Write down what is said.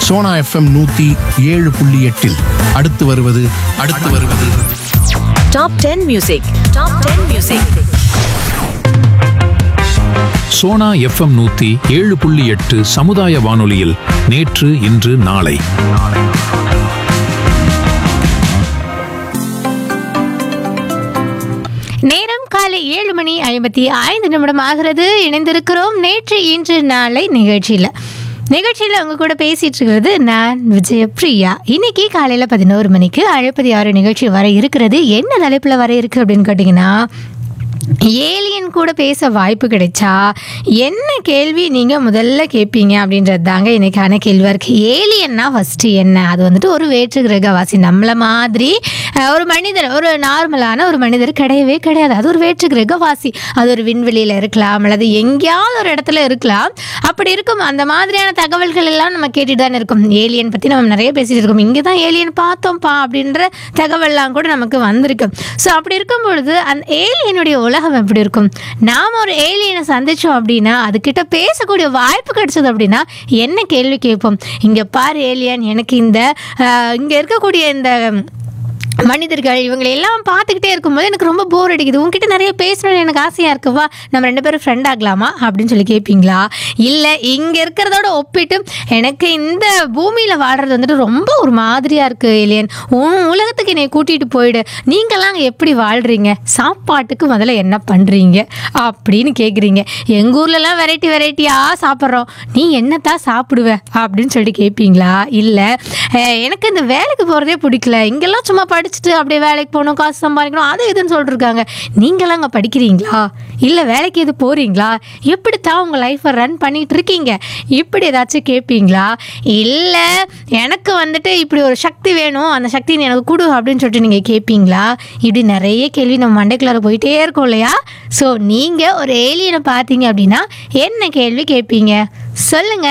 Sona FM நூத்தி ஏழு புள்ளி எட்டில் அடுத்து வருவது அடுத்து வருவது Top 10 Music. Top 10 Music. Sona FM நூத்தி ஏழு புள்ளி எட்டு சமுதாய வானொலியில் நேற்று இன்று நாளை நேரம் காலை ஏழு மணி ஐம்பத்தி ஐந்து நிமிடம் ஆகிறது இணைந்திருக்கிறோம் நேற்று இன்று நாளை நிகழ்ச்சியில் நிகழ்ச்சியில் உங்க கூட பேசிட்டு இருக்கிறது நான் விஜயப்ரியா இன்னைக்கு காலையில் பதினோரு மணிக்கு அழைப்பது யாரு நிகழ்ச்சி வர இருக்கிறது என்ன தலைப்பில் வர இருக்கு அப்படின்னு கேட்டிங்கன்னா ஏலியன் கூட பேச வாய்ப்பு கிடைச்சா என்ன கேள்வி நீங்கள் முதல்ல கேட்பீங்க அப்படின்றது தாங்க இன்னைக்கான கேள்வியாக இருக்குது ஏலியன்னா ஃபஸ்ட்டு என்ன அது வந்துட்டு ஒரு வேற்று கிரகவாசி நம்மளை மாதிரி அஹ், ஒரு மனிதர் ஒரு நார்மலான ஒரு மனிதர் கிடையவே கிடையாது அது ஒரு வேற்று கிரகவாசி அது ஒரு விண்வெளியில் இருக்கலாம் அல்லது எங்கேயாவது ஒரு இடத்துல இருக்கலாம் அப்படி இருக்கும் அந்த மாதிரியான தகவல்கள் எல்லாம் நம்ம கேட்டுட்டு தானே இருக்கோம் ஏலியன் பற்றி நம்ம நிறைய பேசிட்டு இருக்கோம் இங்கே தான் ஏலியன் பார்த்தோம்ப்பா அப்படின்ற தகவல்லாம் கூட நமக்கு வந்திருக்கு ஸோ அப்படி இருக்கும் பொழுது அந்த ஏலியனுடைய உலகம் எப்படி இருக்கும் நாம் ஒரு ஏலியனை சந்திச்சோம் அப்படின்னா அதுக்கிட்ட பேசக்கூடிய வாய்ப்பு கிடைச்சது அப்படின்னா என்ன கேள்வி கேட்போம் இங்கே பாரு ஏலியன் எனக்கு இந்த இங்கே இருக்கக்கூடிய இந்த மனிதர்கள் இவங்களை எல்லாம் பார்த்துக்கிட்டே இருக்கும்போது எனக்கு ரொம்ப போர் அடிக்குது உங்ககிட்ட நிறைய பேசணும்னு எனக்கு ஆசையாக இருக்குவா நம்ம ரெண்டு பேரும் ஃப்ரெண்ட் ஆகலாமா அப்படின்னு சொல்லி கேட்பீங்களா இல்லை இங்கே இருக்கிறதோட ஒப்பிட்டு எனக்கு இந்த பூமியில் வாழ்கிறது வந்துட்டு ரொம்ப ஒரு மாதிரியாக இருக்குது இல்லையன் உன் உலகத்துக்கு என்னை கூட்டிகிட்டு போயிடு நீங்களாம் அங்கே எப்படி வாழ்கிறீங்க சாப்பாட்டுக்கு முதல்ல என்ன பண்ணுறீங்க அப்படின்னு கேட்குறீங்க எங்கள் ஊர்லலாம் வெரைட்டி வெரைட்டியாக சாப்பிட்றோம் நீ என்னத்தான் சாப்பிடுவ அப்படின்னு சொல்லிட்டு கேட்பீங்களா இல்லை எனக்கு இந்த வேலைக்கு போகிறதே பிடிக்கல இங்கெல்லாம் சும்மா படிச்சுட்டு அப்படியே வேலைக்கு போகணும் காசு சம்பாதிக்கணும் அது இதுன்னு சொல்லிட்டு இருக்காங்க நீங்களாம் அங்கே படிக்கிறீங்களா இல்லை வேலைக்கு எது போகிறீங்களா எப்படித்தான் உங்கள் லைஃப்பை ரன் பண்ணிட்டு இருக்கீங்க இப்படி ஏதாச்சும் கேட்பீங்களா இல்லை எனக்கு வந்துட்டு இப்படி ஒரு சக்தி வேணும் அந்த சக்தி நீ எனக்கு கொடு அப்படின்னு சொல்லிட்டு நீங்கள் கேட்பீங்களா இப்படி நிறைய கேள்வி நம்ம மண்டைக்குள்ளார போயிட்டே இருக்கோம் இல்லையா ஸோ நீங்கள் ஒரு ஏலியனை பார்த்தீங்க அப்படின்னா என்ன கேள்வி கேட்பீங்க சொல்லுங்க